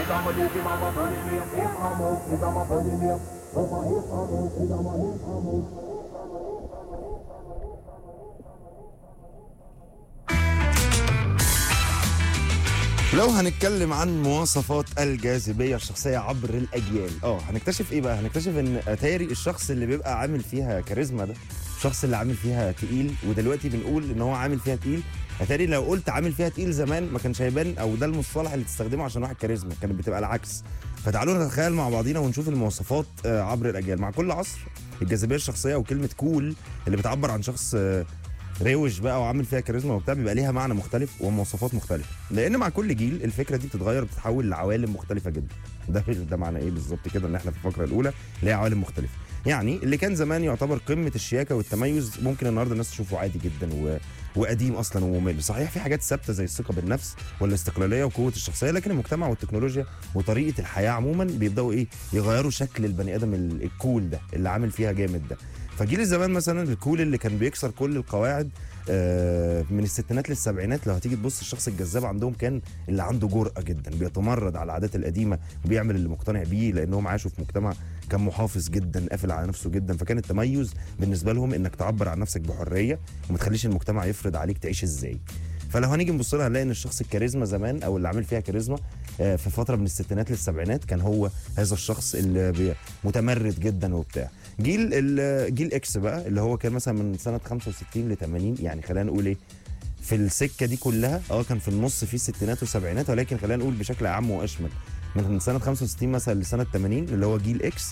لو هنتكلم عن مواصفات الجاذبية الشخصية عبر الأجيال اه هنكتشف ايه بقى هنكتشف ان اتاري الشخص اللي بيبقى عامل فيها كاريزما ده الشخص اللي عامل فيها تقيل ودلوقتي بنقول ان هو عامل فيها تقيل اتاري لو قلت عامل فيها تقيل زمان ما كانش هيبان او ده المصطلح اللي تستخدمه عشان واحد كاريزما كانت بتبقى العكس فتعالوا نتخيل مع بعضينا ونشوف المواصفات آه، عبر الاجيال مع كل عصر الجاذبيه الشخصيه وكلمه كول اللي بتعبر عن شخص آه، روش بقى وعامل فيها كاريزما وبتاع بيبقى ليها معنى مختلف ومواصفات مختلفه لان مع كل جيل الفكره دي بتتغير بتتحول لعوالم مختلفه جدا ده ده معنى ايه بالظبط كده ان احنا في الفقره الاولى اللي هي عوالم مختلفه يعني اللي كان زمان يعتبر قمه الشياكه والتميز ممكن النهارده الناس تشوفه عادي جدا و... وقديم اصلا وممل صحيح في حاجات ثابته زي الثقه بالنفس والاستقلاليه وقوه الشخصيه لكن المجتمع والتكنولوجيا وطريقه الحياه عموما بيبداوا ايه يغيروا شكل البني ادم ال- الكول ده اللي عامل فيها جامد ده فجيل الزمان مثلا الكول اللي كان بيكسر كل القواعد آه، من الستينات للسبعينات لو هتيجي تبص الشخص الجذاب عندهم كان اللي عنده جرأة جدا بيتمرد على العادات القديمة وبيعمل اللي مقتنع بيه لأنهم عاشوا في مجتمع كان محافظ جدا قافل على نفسه جدا فكان التميز بالنسبة لهم إنك تعبر عن نفسك بحرية وما تخليش المجتمع يفرض عليك تعيش إزاي فلو هنيجي نبص لها هنلاقي ان الشخص الكاريزما زمان او اللي عامل فيها كاريزما آه، في فتره من الستينات للسبعينات كان هو هذا الشخص اللي بي- متمرد جدا وبتاع جيل ال- جيل اكس بقى اللي هو كان مثلا من سنه 65 ل 80 يعني خلينا نقول ايه في السكه دي كلها اه كان في النص في ستينات وسبعينات ولكن خلينا نقول بشكل اعم واشمل من سنه 65 مثلا لسنه 80 اللي هو جيل اكس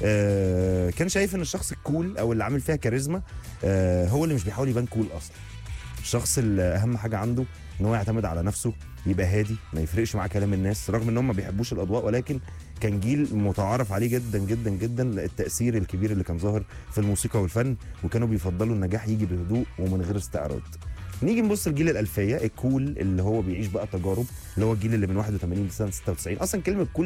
آه كان شايف ان الشخص الكول او اللي عامل فيها كاريزما آه هو اللي مش بيحاول يبان كول اصلا الشخص اللي اهم حاجه عنده ان هو يعتمد على نفسه يبقى هادي ما يفرقش معاه كلام الناس رغم ان هم ما بيحبوش الاضواء ولكن كان جيل متعارف عليه جدا جدا جدا التاثير الكبير اللي كان ظاهر في الموسيقى والفن وكانوا بيفضلوا النجاح يجي بهدوء ومن غير استعراض نيجي نبص الجيل الالفيه الكول اللي هو بيعيش بقى تجارب اللي هو الجيل اللي من 81 لسنه 96 اصلا كلمه كول